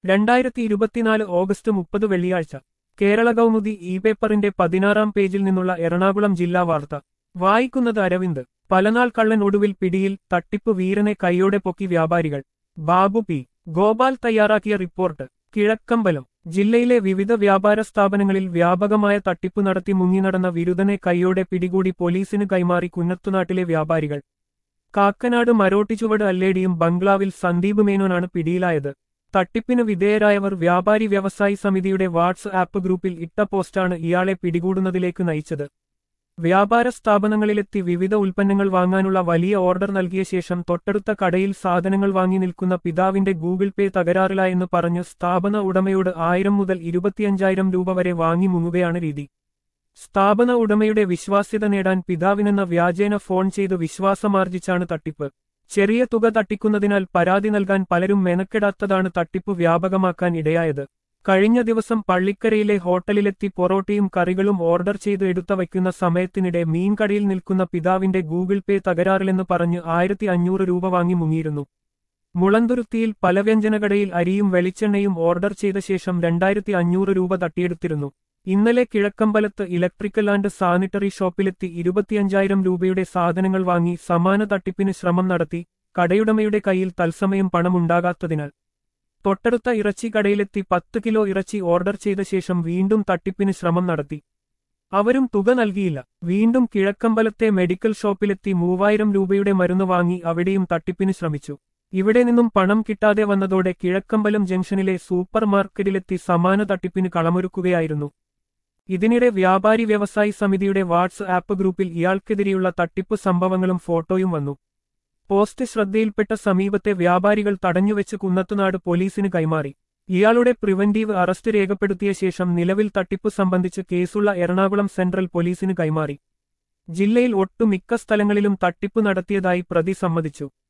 രണ്ടായിരത്തി ഇരുപത്തിനാല് ഓഗസ്റ്റ് മുപ്പത് വെള്ളിയാഴ്ച കേരള കൗമുദി ഇ പേപ്പറിന്റെ പതിനാറാം പേജിൽ നിന്നുള്ള എറണാകുളം ജില്ലാ വാർത്ത വായിക്കുന്നത് അരവിന്ദ് പലനാൾ കള്ളൻ ഒടുവിൽ പിടിയിൽ തട്ടിപ്പ് വീരനെ കൈയോടെ പൊക്കി വ്യാപാരികൾ ബാബു പി ഗോപാൽ തയ്യാറാക്കിയ റിപ്പോർട്ട് കിഴക്കമ്പലം ജില്ലയിലെ വിവിധ വ്യാപാര സ്ഥാപനങ്ങളിൽ വ്യാപകമായ തട്ടിപ്പ് നടത്തി മുങ്ങിനടന്ന വിരുദ്ധനെ കൈയോടെ പിടികൂടി പോലീസിന് കൈമാറി കുന്നത്തുനാട്ടിലെ വ്യാപാരികൾ കാക്കനാട് മരോട്ടിച്ചുവട് അല്ലേടിയും ബംഗ്ലാവിൽ സന്ദീപ് മേനോനാണ് പിടിയിലായത് തട്ടിപ്പിന് വിധേയരായവർ വ്യാപാരി വ്യവസായി സമിതിയുടെ വാട്സ് ആപ്പ് ഗ്രൂപ്പിൽ ഇട്ട പോസ്റ്റാണ് ഇയാളെ പിടികൂടുന്നതിലേക്ക് നയിച്ചത് വ്യാപാര സ്ഥാപനങ്ങളിലെത്തി വിവിധ ഉൽപ്പന്നങ്ങൾ വാങ്ങാനുള്ള വലിയ ഓർഡർ നൽകിയ ശേഷം തൊട്ടടുത്ത കടയിൽ സാധനങ്ങൾ വാങ്ങി നിൽക്കുന്ന പിതാവിന്റെ ഗൂഗിൾ പേ തകരാറിലായെന്ന് പറഞ്ഞ് സ്ഥാപന ഉടമയോട് ആയിരം മുതൽ ഇരുപത്തിയഞ്ചായിരം രൂപ വരെ വാങ്ങി മുങ്ങുകയാണ് രീതി സ്ഥാപന ഉടമയുടെ വിശ്വാസ്യത നേടാൻ പിതാവിനെന്ന വ്യാജേന ഫോൺ ചെയ്ത് വിശ്വാസമാർജിച്ചാണ് തട്ടിപ്പ് ചെറിയ തുക തട്ടിക്കുന്നതിനാൽ പരാതി നൽകാൻ പലരും മെനക്കെടാത്തതാണ് തട്ടിപ്പ് വ്യാപകമാക്കാൻ ഇടയായത് കഴിഞ്ഞ ദിവസം പള്ളിക്കരയിലെ ഹോട്ടലിലെത്തി പൊറോട്ടയും കറികളും ഓർഡർ ചെയ്ത് എടുത്ത വയ്ക്കുന്ന സമയത്തിനിടെ മീൻകടയിൽ നിൽക്കുന്ന പിതാവിന്റെ ഗൂഗിൾ പേ തകരാറിലെന്ന് പറഞ്ഞ് ആയിരത്തി അഞ്ഞൂറ് രൂപ വാങ്ങി മുങ്ങിയിരുന്നു മുളന്തുരുത്തിയിൽ പല വ്യഞ്ജനകടയിൽ അരിയും വെളിച്ചെണ്ണയും ഓർഡർ ചെയ്ത ശേഷം രണ്ടായിരത്തി അഞ്ഞൂറ് രൂപ തട്ടിയെടുത്തിരുന്നു ഇന്നലെ കിഴക്കമ്പലത്ത് ഇലക്ട്രിക്കൽ ആൻഡ് സാനിറ്ററി ഷോപ്പിലെത്തി ഇരുപത്തിയഞ്ചായിരം രൂപയുടെ സാധനങ്ങൾ വാങ്ങി സമാന തട്ടിപ്പിന് ശ്രമം നടത്തി കടയുടമയുടെ കയ്യിൽ തത്സമയം പണമുണ്ടാകാത്തതിനാൽ തൊട്ടടുത്ത ഇറച്ചി കടയിലെത്തി പത്ത് കിലോ ഇറച്ചി ഓർഡർ ചെയ്ത ശേഷം വീണ്ടും തട്ടിപ്പിന് ശ്രമം നടത്തി അവരും തുക നൽകിയില്ല വീണ്ടും കിഴക്കമ്പലത്തെ മെഡിക്കൽ ഷോപ്പിലെത്തി മൂവായിരം രൂപയുടെ മരുന്ന് വാങ്ങി അവിടെയും തട്ടിപ്പിന് ശ്രമിച്ചു ഇവിടെ നിന്നും പണം കിട്ടാതെ വന്നതോടെ കിഴക്കമ്പലം ജംഗ്ഷനിലെ സൂപ്പർ മാർക്കറ്റിലെത്തി സമാന തട്ടിപ്പിന് കളമൊരുക്കുകയായിരുന്നു ഇതിനിടെ വ്യാപാരി വ്യവസായി സമിതിയുടെ വാട്സ് ആപ്പ് ഗ്രൂപ്പിൽ ഇയാൾക്കെതിരെയുള്ള തട്ടിപ്പ് സംഭവങ്ങളും ഫോട്ടോയും വന്നു പോസ്റ്റ് ശ്രദ്ധയിൽപ്പെട്ട സമീപത്തെ വ്യാപാരികൾ തടഞ്ഞുവെച്ച് കുന്നത്തുനാട് പോലീസിന് കൈമാറി ഇയാളുടെ പ്രിവന്റീവ് അറസ്റ്റ് രേഖപ്പെടുത്തിയ ശേഷം നിലവിൽ തട്ടിപ്പ് സംബന്ധിച്ച് കേസുള്ള എറണാകുളം സെൻട്രൽ പോലീസിന് കൈമാറി ജില്ലയിൽ ഒട്ടുമിക്ക സ്ഥലങ്ങളിലും തട്ടിപ്പ് നടത്തിയതായി പ്രതി സമ്മതിച്ചു